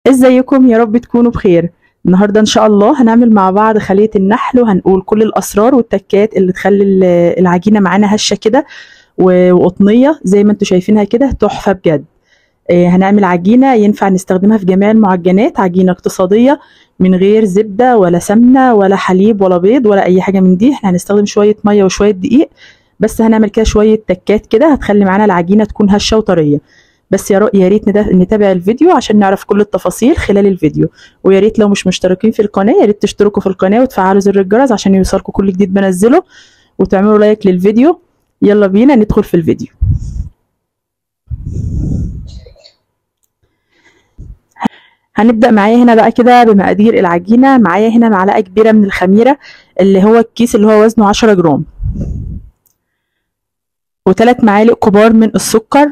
ازيكم يا رب تكونوا بخير النهارده ان شاء الله هنعمل مع بعض خلية النحل وهنقول كل الاسرار والتكات اللي تخلي ال- العجينة معانا هشة كده و- وقطنية زي ما انتوا شايفينها كده تحفة بجد آه، هنعمل عجينة ينفع نستخدمها في جميع المعجنات عجينة اقتصادية من غير زبدة ولا سمنة ولا حليب ولا بيض ولا أي حاجة من دي احنا هنستخدم شوية مية وشوية دقيق بس هنعمل كده شوية تكات كده هتخلي معانا العجينة تكون هشة وطرية بس يا رو- يا ريت نتا- نتابع الفيديو عشان نعرف كل التفاصيل خلال الفيديو ويا ريت لو مش مشتركين في القناة يا ريت تشتركوا في القناة وتفعلوا زر الجرس عشان يوصلكوا كل جديد بنزله وتعملوا لايك للفيديو يلا بينا ندخل في الفيديو هنبدأ معايا هنا بقى كده بمقادير العجينة معايا هنا معلقة كبيرة من الخميرة اللي هو الكيس اللي هو وزنه 10 جرام وثلاث معالق كبار من السكر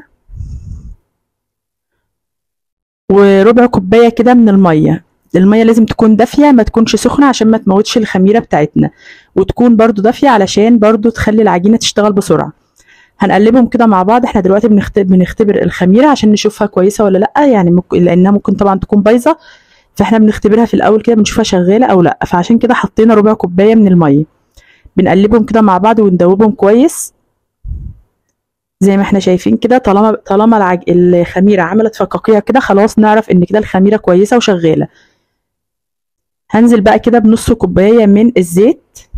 وربع كوباية كده من المية المية لازم تكون دافية ما تكونش سخنة عشان ما تموتش الخميرة بتاعتنا وتكون برضو دافية علشان برضو تخلي العجينة تشتغل بسرعة هنقلبهم كده مع بعض احنا دلوقتي بنختبر, بنختبر الخميرة عشان نشوفها كويسة ولا لأ يعني ممكن لأنها ممكن طبعا تكون بايظة فاحنا بنختبرها في الأول كده بنشوفها شغالة أو لأ فعشان كده حطينا ربع كوباية من المية بنقلبهم كده مع بعض وندوبهم كويس زي ما احنا شايفين كده طالما طالما العج... الخميرة عملت فقاقيع كده خلاص نعرف ان كده الخميرة كويسة وشغالة هنزل بقى كده بنص كوباية من الزيت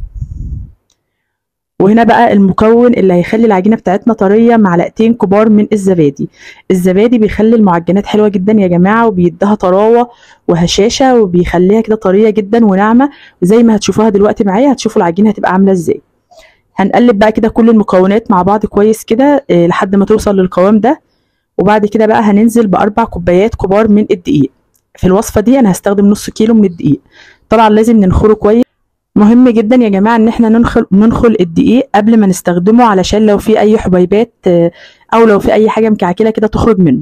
وهنا بقى المكون اللي هيخلي العجينة بتاعتنا طرية معلقتين كبار من الزبادي الزبادي بيخلي المعجنات حلوة جدا يا جماعة وبيديها طراوة وهشاشة وبيخليها كده طرية جدا وناعمة زي ما هتشوفوها دلوقتي معايا هتشوفوا العجينة هتبقى عاملة ازاي هنقلب بقى كده كل المكونات مع بعض كويس كده آه، لحد ما توصل للقوام ده وبعد كده بقى هننزل بأربع كوبايات كبار من الدقيق في الوصفة دي أنا هستخدم نص كيلو من الدقيق طبعا لازم ننخره كويس مهم جدا يا جماعة ان احنا ننخل ننخل الدقيق قبل ما نستخدمه علشان لو في اي حبيبات آه، او لو في اي حاجة مكعكلة كده تخرج منه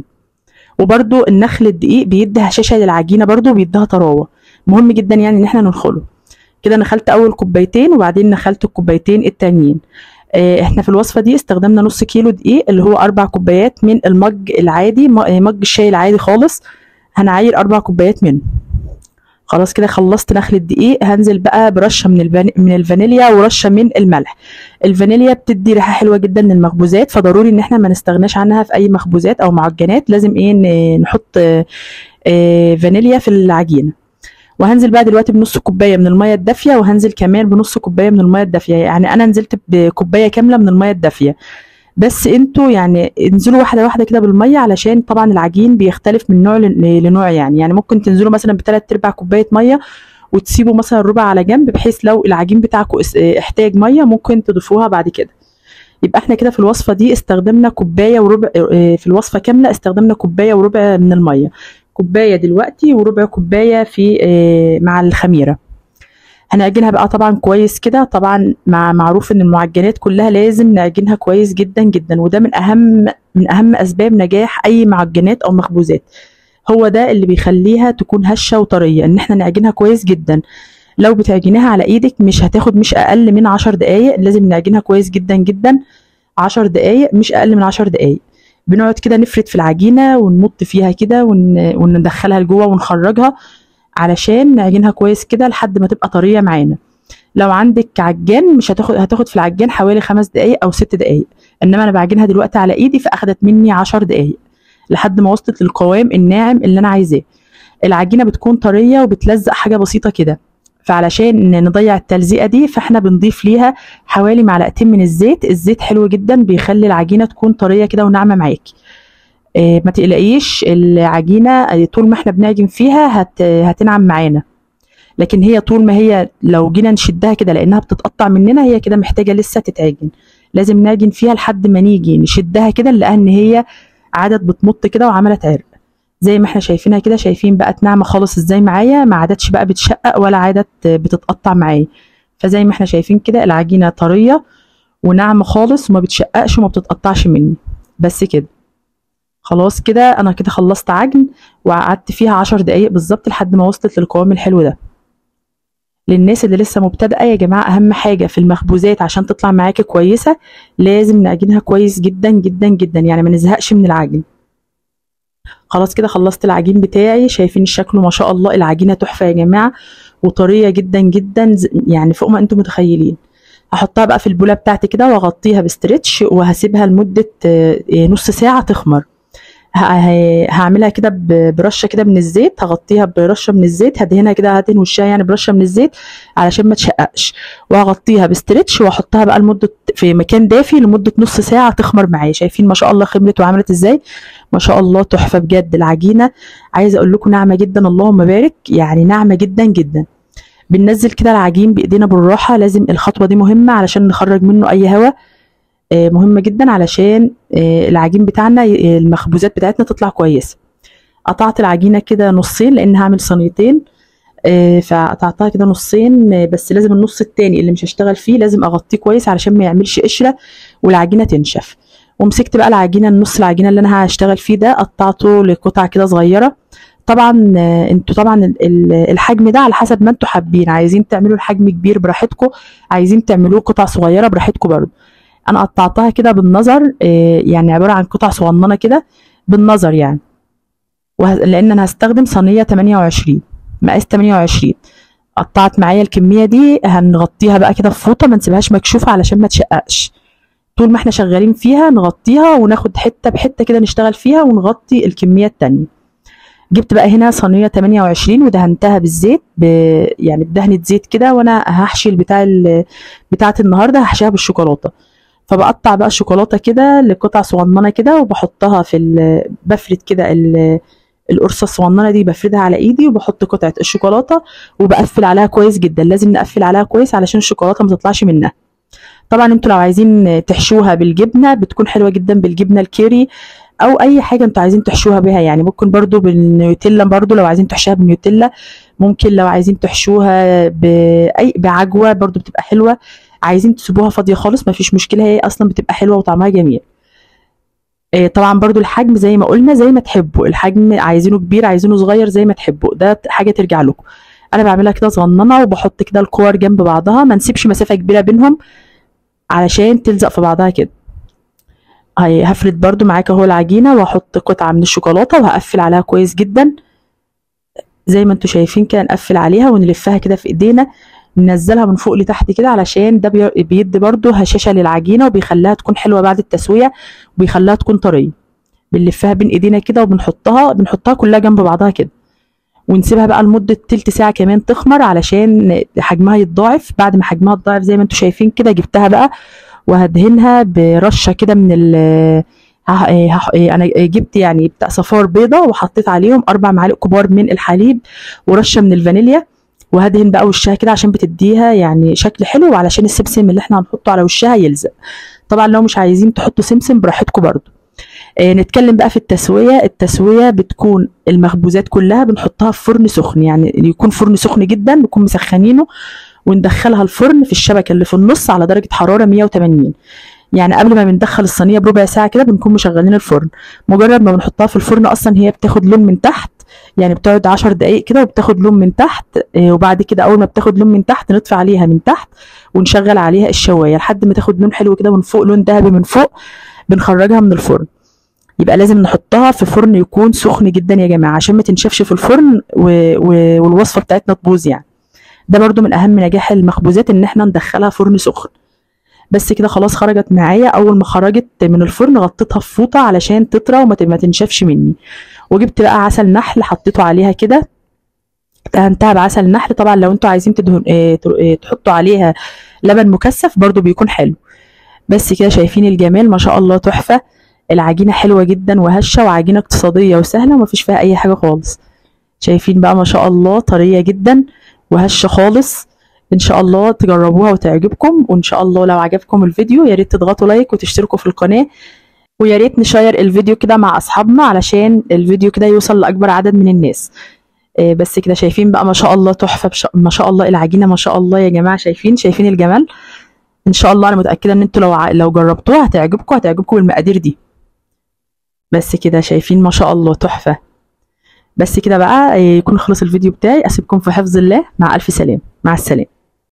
وبرده النخل الدقيق بيدي هشاشة للعجينة برده وبيديها طراوة مهم جدا يعني ان احنا ننخله كده نخلت اول كوبايتين وبعدين نخلت الكوبايتين التانيين آه، احنا في الوصفة دي استخدمنا نص كيلو دقيق اللي هو اربع كوبايات من المج العادي م- آه، مج الشاي العادي خالص هنعاير اربع كوبايات منه خلاص كده خلصت نخل الدقيق هنزل بقى برشه من الفان... من الفانيليا ورشه من الملح الفانيليا بتدي ريحه حلوه جدا للمخبوزات فضروري ان احنا ما نستغناش عنها في اي مخبوزات او معجنات لازم ايه ن- نحط آه، آه، فانيليا في العجينه وهنزل بقى دلوقتي بنص كوبايه من الميه الدافيه وهنزل كمان بنص كوبايه من الميه الدافيه يعني انا نزلت بكوبايه كامله من الميه الدافيه بس انتوا يعني انزلوا واحده واحده كده بالميه علشان طبعا العجين بيختلف من نوع ل- لنوع يعني يعني ممكن تنزلوا مثلا بثلاث ارباع كوبايه ميه وتسيبوا مثلا ربع على جنب بحيث لو العجين بتاعكم اس- اه احتاج ميه ممكن تضيفوها بعد كده يبقى احنا كده في الوصفه دي استخدمنا كوبايه وربع اه في الوصفه كامله استخدمنا كوبايه وربع من الميه كوبايه دلوقتي وربع كوبايه في اه مع الخميره هنعجنها بقى طبعا كويس كده طبعا مع معروف ان المعجنات كلها لازم نعجنها كويس جدا جدا وده من اهم من اهم اسباب نجاح اي معجنات او مخبوزات هو ده اللي بيخليها تكون هشه وطريه ان احنا نعجنها كويس جدا لو بتعجنيها على ايدك مش هتاخد مش اقل من عشر دقايق لازم نعجنها كويس جدا جدا عشر دقايق مش اقل من عشر دقايق بنقعد كده نفرد في العجينه ونمط فيها كده ون... وندخلها لجوه ونخرجها علشان نعجنها كويس كده لحد ما تبقى طريه معانا لو عندك عجان مش هتاخد هتاخد في العجان حوالي خمس دقايق او ست دقايق انما انا بعجنها دلوقتي على ايدي فاخدت مني عشر دقايق لحد ما وصلت للقوام الناعم اللي انا عايزاه العجينه بتكون طريه وبتلزق حاجه بسيطه كده فعلشان نضيع التلزيقه دي فاحنا بنضيف ليها حوالي معلقتين من الزيت الزيت حلو جدا بيخلي العجينه تكون طريه كده وناعمه معاكي آه، ما تقلقيش العجينه آه، طول ما احنا بنعجن فيها هت هتنعم معانا لكن هي طول ما هي لو جينا نشدها كده لانها بتتقطع مننا هي كده محتاجه لسه تتعجن لازم نعجن فيها لحد ما نيجي نشدها كده نلاقيها ان هي عادت بتمط كده وعملت عرق زي ما احنا شايفينها كده شايفين بقت ناعمه خالص ازاي معايا ما عادتش بقى بتشقق ولا عادت بتتقطع معايا فزي ما احنا شايفين كده العجينه طريه وناعمه خالص وما بتشققش وما بتتقطعش مني بس كده خلاص كده انا كده خلصت عجن وقعدت فيها عشر دقايق بالظبط لحد ما وصلت للقوام الحلو ده للناس اللي لسه مبتدئه يا جماعه اهم حاجه في المخبوزات عشان تطلع معاكي كويسه لازم نعجنها كويس جدا جدا جدا يعني ما نزهقش من العجن خلاص كده خلصت العجين بتاعي شايفين شكله ما شاء الله العجينه تحفه يا جماعه وطريه جدا جدا ز- يعني فوق ما انتم متخيلين هحطها بقى في البوله بتاعتي كده واغطيها بستريتش وهسيبها لمده آه، آه، نص ساعه تخمر ه- ه- هعملها كده ب- برشه كده من الزيت هغطيها برشه من الزيت هدهنها كده هدهن وشها يعني برشه من الزيت علشان ما تشققش وهغطيها بستريتش واحطها بقى لمده في مكان دافي لمده نص ساعه تخمر معايا شايفين ما شاء الله خمرت وعملت ازاي ما شاء الله تحفه بجد العجينه عايزه اقول لكم ناعمه جدا اللهم بارك يعني ناعمه جدا جدا بننزل كده العجين بايدينا بالراحه لازم الخطوه دي مهمه علشان نخرج منه اي هواء آه، مهمه جدا علشان آه، العجين بتاعنا ي- المخبوزات بتاعتنا تطلع كويسه قطعت العجينه كده نصين لان هعمل صينيتين آه، فقطعتها كده نصين آه، بس لازم النص التاني اللي مش هشتغل فيه لازم اغطيه كويس علشان ما يعملش قشره والعجينه تنشف ومسكت بقى العجينه النص العجينه اللي انا هشتغل فيه ده قطعته لقطع كده صغيره طبعا آه، انتوا طبعا ال- ال- الحجم ده على حسب ما انتوا حابين عايزين تعملوا الحجم كبير براحتكم عايزين تعملوه قطع صغيره براحتكم برضه انا قطعتها كده بالنظر آه، يعني عباره عن قطع صغننه كده بالنظر يعني وه... لان انا هستخدم صينيه 28 مقاس 28 قطعت معايا الكميه دي هنغطيها بقى كده في فوطه ما نسيبهاش مكشوفه علشان ما تشققش طول ما احنا شغالين فيها نغطيها وناخد حته بحته كده نشتغل فيها ونغطي الكميه التانية جبت بقى هنا صينيه 28 ودهنتها بالزيت ب... يعني بدهنه زيت كده وانا هحشي البتاع ال... بتاعه النهارده هحشيها بالشوكولاته فبقطع بقى الشوكولاته كده لقطع صغننه كده وبحطها في ال... بفرد كده ال... القرصه الصغننه دي بفردها على ايدي وبحط قطعه الشوكولاته وبقفل عليها كويس جدا لازم نقفل عليها كويس علشان الشوكولاته ما تطلعش منها طبعا انتوا لو عايزين تحشوها بالجبنه بتكون حلوه جدا بالجبنه الكيري او اي حاجه انتوا عايزين تحشوها بيها يعني ممكن برضو بالنيوتيلا برضو لو عايزين تحشوها بالنيوتيلا ممكن لو عايزين تحشوها باي بعجوه برضو بتبقى حلوه عايزين تسيبوها فاضيه خالص مفيش مشكله هي اصلا بتبقى حلوه وطعمها جميل آه، طبعا برضو الحجم زي ما قلنا زي ما تحبوا الحجم عايزينه كبير عايزينه صغير زي ما تحبوا ده حاجه ترجع لكم انا بعملها كده صغننه وبحط كده الكور جنب بعضها ما نسيبش مسافه كبيره بينهم علشان تلزق في بعضها كده هي هفرد برضو معاك اهو العجينه واحط قطعه من الشوكولاته وهقفل عليها كويس جدا زي ما انتوا شايفين كده نقفل عليها ونلفها كده في ايدينا ننزلها من فوق لتحت كده علشان ده بي- بيدي برضو هشاشه للعجينه وبيخليها تكون حلوه بعد التسويه وبيخليها تكون طريه بنلفها بين ايدينا كده وبنحطها بنحطها كلها جنب بعضها كده ونسيبها بقى لمده تلت ساعه كمان تخمر علشان حجمها يتضاعف بعد ما حجمها اتضاعف زي ما انتوا شايفين كده جبتها بقى وهدهنها برشه كده من ال ه- إيه هح- إيه انا جبت يعني بتاع صفار بيضه وحطيت عليهم اربع معالق كبار من الحليب ورشه من الفانيليا وهدهن بقى وشها كده عشان بتديها يعني شكل حلو وعلشان السمسم اللي احنا هنحطه على وشها يلزق طبعا لو مش عايزين تحطوا سمسم براحتكم برضو آه نتكلم بقى في التسويه التسويه بتكون المخبوزات كلها بنحطها في فرن سخن يعني يكون فرن سخن جدا نكون مسخنينه وندخلها الفرن في الشبكه اللي في النص على درجه حراره 180 يعني قبل ما بندخل الصينيه بربع ساعه كده بنكون مشغلين الفرن مجرد ما بنحطها في الفرن اصلا هي بتاخد لون من تحت يعني بتقعد 10 دقائق كده وبتاخد لون من تحت آه، وبعد كده اول ما بتاخد لون من تحت نطفي عليها من تحت ونشغل عليها الشوايه لحد ما تاخد لون حلو كده من فوق لون ذهبي من فوق بنخرجها من الفرن يبقى لازم نحطها في فرن يكون سخن جدا يا جماعه عشان ما تنشفش في الفرن و... و... والوصفه بتاعتنا تبوظ يعني ده برضو من اهم نجاح المخبوزات ان احنا ندخلها فرن سخن بس كده خلاص خرجت معايا اول ما خرجت من الفرن غطيتها في فوطه علشان تطرى وما ت- ما تنشفش مني وجبت بقى عسل نحل حطيته عليها كده دهنتها بعسل نحل طبعا لو انتوا عايزين تدهن اه ت- اه تحطوا عليها لبن مكثف برضو بيكون حلو بس كده شايفين الجمال ما شاء الله تحفه العجينه حلوه جدا وهشه وعجينه اقتصاديه وسهله ومفيش فيها اي حاجه خالص شايفين بقى ما شاء الله طريه جدا وهشه خالص ان شاء الله تجربوها وتعجبكم وان شاء الله لو عجبكم الفيديو يا ريت تضغطوا لايك وتشتركوا في القناه ويا ريت نشير الفيديو كده مع اصحابنا علشان الفيديو كده يوصل لاكبر عدد من الناس آه، بس كده شايفين بقى ما شاء الله تحفه بش... ما شاء الله العجينه ما شاء الله يا جماعه شايفين شايفين الجمال ان شاء الله انا متاكده ان انتوا لو ع... لو جربتوها هتعجبكم هتعجبكم المقادير دي بس كده شايفين ما شاء الله تحفه بس كده بقى آه، يكون خلص الفيديو بتاعي اسيبكم في حفظ الله مع الف سلام مع السلامه